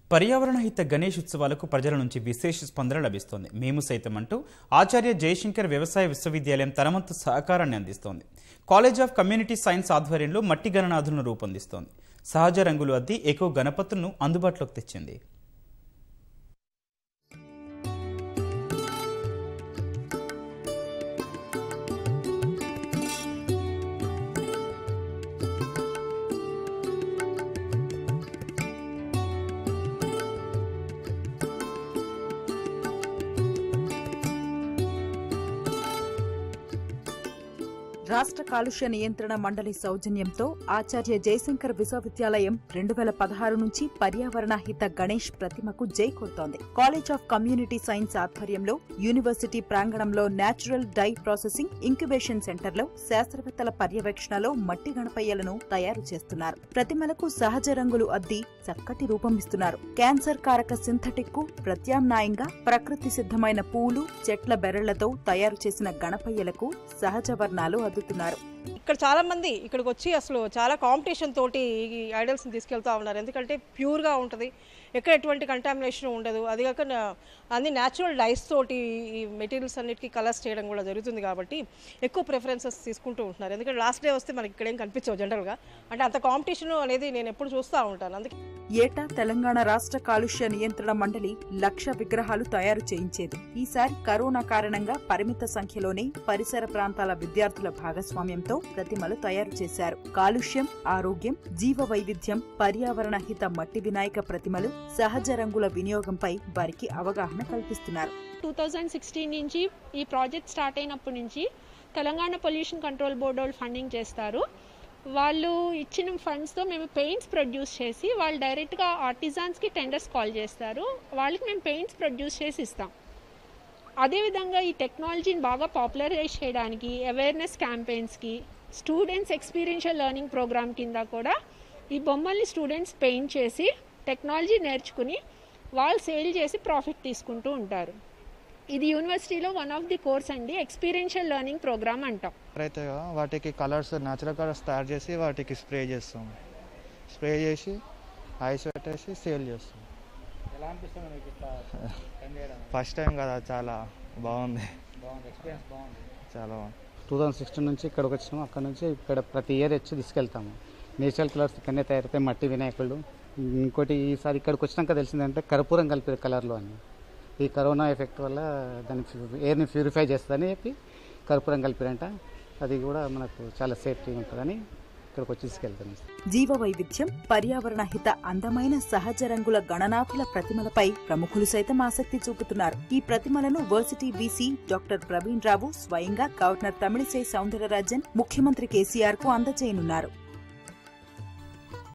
పర్యావరణ హిత గణేష్ ఉత్సవాలకు ప్రజల నుంచి విశేష స్పందన లభిస్తోంది మేము సైతం అంటూ ఆచార్య జయశంకర్ వ్యవసాయ విశ్వవిద్యాలయం తనవంతు సహకారాన్ని అందిస్తోంది కాలేజ్ ఆఫ్ కమ్యూనిటీ సైన్స్ ఆధ్వర్యంలో మట్టి గణనాథులను రూపొందిస్తోంది సహజ రంగులు అద్ది ఎకో గణపతులను అందుబాటులోకి తెచ్చింది రాష్ట్ర కాలుష్య నియంత్రణ మండలి సౌజన్యంతో ఆచార్య జయశంకర్ విశ్వవిద్యాలయం రెండు వేల పదహారు నుంచి పర్యావరణ హిత గణేష్ ప్రతిమకు జై కొడుతోంది కాలేజ్ ఆఫ్ కమ్యూనిటీ సైన్స్ ఆధ్వర్యంలో యూనివర్సిటీ ప్రాంగణంలో నేచురల్ డై ప్రాసెసింగ్ ఇంక్యుబేషన్ సెంటర్లో శాస్త్రవేత్తల పర్యవేక్షణలో మట్టి గణపయ్యలను తయారు చేస్తున్నారు ప్రతిమలకు సహజ రంగులు అద్ది చక్కటి రూపం ఇస్తున్నారు క్యాన్సర్ కారక సింథటిక్ కు ప్రత్యామ్నాయంగా ప్రకృతి సిద్ధమైన పూలు చెట్ల బెరళ్లతో తయారు చేసిన గణపయ్యలకు సహజ వర్ణాలు అద్దుతున్నారు ఇక్కడ చాలా మంది ఇక్కడికి వచ్చి అసలు చాలా కాంపిటీషన్ తోటి ఈ ఐడల్స్ని తీసుకెళ్తా ఉన్నారు ఎందుకంటే ప్యూర్గా ఉంటుంది ఎక్కడ ఎటువంటి కంటామినేషన్ ఉండదు అది కాక నా- అన్ని న్యాచురల్ డైస్ తోటి ఈ మెటీరియల్స్ అన్నిటికీ కలర్స్ చేయడం కూడా జరుగుతుంది కాబట్టి ఎక్కువ ప్రిఫరెన్సెస్ తీసుకుంటూ ఉంటున్నారు ఎందుకంటే లాస్ట్ డే వస్తే మనకి ఇక్కడేం కనిపించవు జనరల్గా అంటే అంత కాంపిటీషన్ అనేది నేను ఎప్పుడు చూస్తూ ఉంటాను అందుకే ఏటా తెలంగాణ రాష్ట్ర కాలుష్య నియంత్రణ మండలి లక్ష విగ్రహాలు తయారు చేయించేది ఈసారి కరోనా కారణంగా పరిమిత సంఖ్యలోనే పరిసర ప్రాంతాల విద్యార్థుల భాగస్వామ్యంతో ప్రతిమలు తయారు చేశారు కాలుష్యం ఆరోగ్యం జీవ వైవిధ్యం పర్యావరణ హిత మట్టి వినాయక ప్రతిమలు సహజ రంగుల వినియోగంపై వారికి అవగాహన కల్పిస్తున్నారు టూ థౌజండ్ సిక్స్టీన్ నుంచి ఈ ప్రాజెక్ట్ స్టార్ట్ అయినప్పటి నుంచి తెలంగాణ పొల్యూషన్ కంట్రోల్ బోర్డు వాళ్ళు ఫండింగ్ చేస్తారు వాళ్ళు ఇచ్చిన ఫండ్స్తో మేము పెయింట్స్ ప్రొడ్యూస్ చేసి వాళ్ళు డైరెక్ట్గా ఆర్టిజాన్స్కి టెండర్స్ కాల్ చేస్తారు వాళ్ళకి మేము పెయింట్స్ ప్రొడ్యూస్ చేసి ఇస్తాం అదేవిధంగా ఈ టెక్నాలజీని బాగా పాపులరైజ్ చేయడానికి అవేర్నెస్ క్యాంపెయిన్స్కి స్టూడెంట్స్ ఎక్స్పీరియన్షియల్ లెర్నింగ్ ప్రోగ్రామ్ కింద కూడా ఈ బొమ్మల్ని స్టూడెంట్స్ పెయింట్ చేసి టెక్నాలజీ నేర్చుకుని వాళ్ళు సేల్ చేసి ప్రాఫిట్ తీసుకుంటూ ఉంటారు ఇది యూనివర్సిటీలో వన్ ఆఫ్ ది కోర్స్ అండి ఎక్స్పీరియన్షియల్ లెర్నింగ్ ప్రోగ్రామ్ అంటాం అయితే వాటికి కలర్స్ న్యాచురల్ కలర్స్ తయారు చేసి వాటికి స్ప్రే చేస్తాం స్ప్రే చేసి ఐస్ పెట్టేసి సేల్ చేస్తాం ఎలా అనిపిస్తుంది మీకు ఇట్లా పని చేయడం ఫస్ట్ టైం కదా చాలా బాగుంది బాగుంది ఎక్స్పీరియన్స్ బాగుంది చాలా బాగుంది టూ థౌజండ్ సిక్స్టీన్ నుంచి ఇక్కడికి వచ్చినాము అక్కడ నుంచి ఇక్కడ ప్రతి ఇయర్ వచ్చి తీసుకెళ్తాము నేచురల్ కలర్స్ ఇక్కడనే తయారైతే మట్టి వినాయకుడు ఇంకోటి ఈసారి ఇక్కడికి వచ్చినాక తెలిసిందంటే కర్పూరం కలిపే కలర్లు అని ఈ కరోనా ఎఫెక్ట్ వల్ల దాన్ని ఎయిర్ని ప్యూరిఫై చేస్తుందని చెప్పి కర్పూరం కలిపారంట అది కూడా మనకు చాలా సేఫ్టీ ఉంటుందని ఇక్కడికి వచ్చి తీసుకెళ్తాం జీవ వైవిధ్యం పర్యావరణ హిత అందమైన సహజ రంగుల గణనాథుల ప్రతిమలపై ప్రముఖులు సైతం ఆసక్తి చూపుతున్నారు ఈ ప్రతిమలను varsity VC doctor Praveen Rao స్వయంగా గవర్నర్ తమిళిసై సౌందరరాజన్ ముఖ్యమంత్రి కేసీఆర్ కు అందజేయనున్నారు